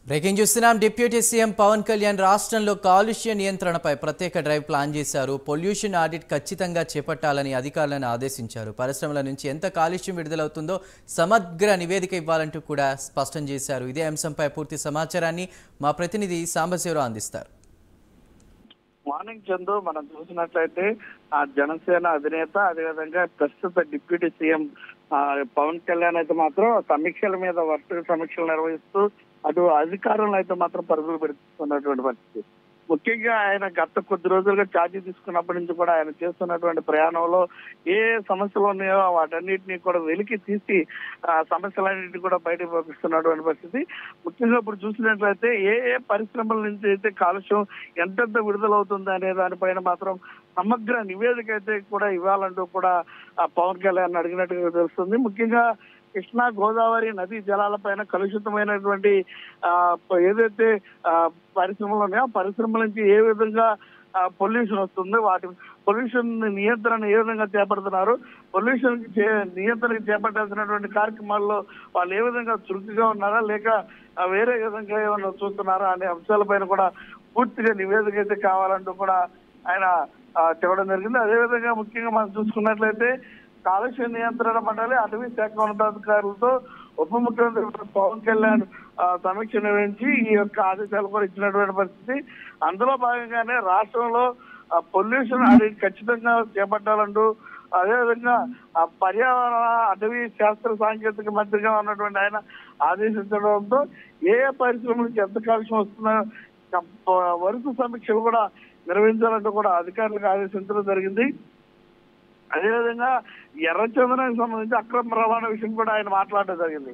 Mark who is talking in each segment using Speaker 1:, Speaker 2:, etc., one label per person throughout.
Speaker 1: breaking చూస్తున్నాం deputy CM Pawan Kalyan రాష్ట్రంలో కాలుష్య నియంత్రణపై ప్రత్యేక డ్రైవ్ ప్లాన్ చేశారు పొల్యూషన్ ఆడిట్ ఖచ్చితంగా చేపట్టాలని అధికారులను ఆదేశించారు పరిశ్రమల నుంచి ఎంత కాలుష్యం విడుదలవుతుందో సమగ్ర నివేదిక ఇవ్వాలంటూ కూడా స్పష్టం చేశారు ఇదే అంశంపై పూర్తి సమాచారాన్ని మా ప్రతినిధి సాంబశివరావు అందిస్తారు
Speaker 2: మార్నింగ్ చందు మనం చూసినట్లయితే ఆ జనసేన అధినేత అదేవిధంగా ప్రస్తుత డిప్యూటీ సీఎం ఆ, పవన్ కళ్యాణ్ అయితే మాత్రం సమీక్షల మీద వర్ష సమీక్షలు నిర్వహిస్తూ అటు అధికారులను అయితే మాత్రం పరుగులు పెడుతున్నటువంటి పరిస్థితి ముఖ్యంగా ఆయన గత కొద్ది రోజులుగా ఛార్జీ తీసుకున్నప్పటి నుంచి కూడా ఆయన చేస్తున్నటువంటి ప్రయాణంలో ఏ సమస్యలు ఉన్నాయో వాటన్నిటిని కూడా వెలికి తీసి ఆ సమస్యలన్నింటినీ కూడా బయటకు పంపిస్తున్నటువంటి పరిస్థితి ముఖ్యంగా ఇప్పుడు చూసినట్లయితే ఏ ఏ పరిశ్రమల నుంచి అయితే కాలుష్యం ఎంతెంత విడుదలవుతుంది అనే దానిపైన మాత్రం సమగ్ర నివేదిక అయితే కూడా ఇవ్వాలంటూ కూడా ఆ పవన్ కళ్యాణ్ అడిగినట్టుగా తెలుస్తుంది ముఖ్యంగా కృష్ణా గోదావరి నదీ జలాలపైన కలుషితమైనటువంటి ఆ ఏదైతే ఆ పరిశ్రమలు ఉన్నాయో ఆ పరిశ్రమల నుంచి ఏ విధంగా పొల్యూషన్ వస్తుందో వాటి పొల్యూషన్ నియంత్రణ ఏ విధంగా చేపడుతున్నారు పొల్యూషన్ నియంత్రణ చేపట్టాల్సినటువంటి కార్యక్రమాల్లో వాళ్ళు ఏ విధంగా చురుకుగా ఉన్నారా లేక ఆ, వేరే విధంగా ఏమైనా చూస్తున్నారా అనే అంశాలపైన కూడా పూర్తిగా నివేదిక అయితే కావాలంటూ కూడా ఆయన ఆ, చెప్పడం జరిగింది అదేవిధంగా ముఖ్యంగా మనం చూసుకున్నట్లయితే కాలుష్య నియంత్రణ మండలి అటవీ శాఖ ఉన్నతాధికారులతో ఉప ముఖ్యమంత్రి పవన్ కళ్యాణ్ ఆ, సమీక్ష నిర్వహించి ఈ యొక్క ఆదేశాలు కూడా ఇచ్చినటువంటి పరిస్థితి అందులో భాగంగానే రాష్ట్రంలో పొల్యూషన్ ఆడిట్ ఖచ్చితంగా చేపట్టాలంటూ అదేవిధంగా ఆ పర్యావరణ అటవీ శాస్త్ర సాంకేతిక మంత్రిగా ఉన్నటువంటి ఆయన ఆదేశించడంతో ఏ ఏ పరిశ్రమల నుంచి ఎంత కాలుష్యం వస్తుందో కప్ప- వరుస సమీక్షలు కూడా నిర్వహించాలంటూ కూడా అధికారులకు ఆదేశించడం జరిగింది అదేవిధంగా ఎర్రచందనానికి సంబంధించి అక్రమ రవాణా విషయం కూడా ఆయన మాట్లాడడం జరిగింది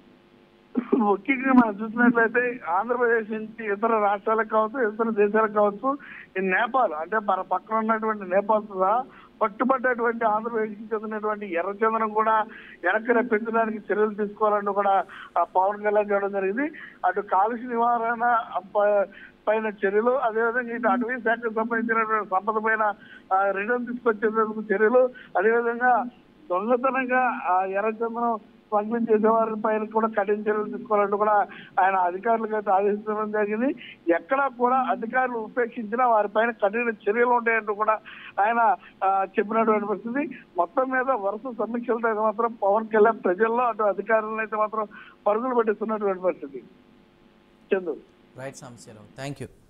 Speaker 2: ముఖ్యంగా మనం చూసినట్లయితే ఆంధ్రప్రదేశ్ నుంచి ఇతర రాష్ట్రాలకు కావచ్చు ఇతర దేశాలకు కావచ్చు ఈ నేపాల్ అంటే మన పక్కన ఉన్నటువంటి నేపాల్ సహా పట్టుబడ్డటువంటి ఆంధ్రప్రదేశ్ కి చెందినటువంటి ఎర్రచందనం కూడా వెనక్కి రప్పించడానికి చర్యలు తీసుకోవాలని కూడా ఆ పవన్ కళ్యాణ్ చేయడం జరిగింది అటు కాలుష్య నివారణ ప- పైన చర్యలు అదేవిధంగా ఇటు అటవీ శాఖకు సంబంధించినటువంటి సంపద పైన రిటర్న్ తీసుకొచ్చేందుకు చర్యలు అదేవిధంగా దొంగతనంగా ఆ ఎర్రచందనం స్మగ్లింగ్ చేసే వారి పైన కూడా కఠిన చర్యలు తీసుకోవాలంటూ కూడా ఆయన అధికారులకు అయితే ఆదేశించడం జరిగింది ఎక్కడా కూడా అధికారులు ఉపేక్షించినా వారిపైన కఠిన చర్యలు ఉంటాయంటూ కూడా ఆయన ఆ, చెప్పినటువంటి పరిస్థితి మొత్తం మీద వరుస సమీక్షలతో అయితే మాత్రం పవన్ కళ్యాణ్ ప్రజల్లో అటు అధికారులను అయితే మాత్రం పరుగులు పెట్టిస్తున్నటువంటి పరిస్థితి Chandu
Speaker 1: right Sambasivarao thank you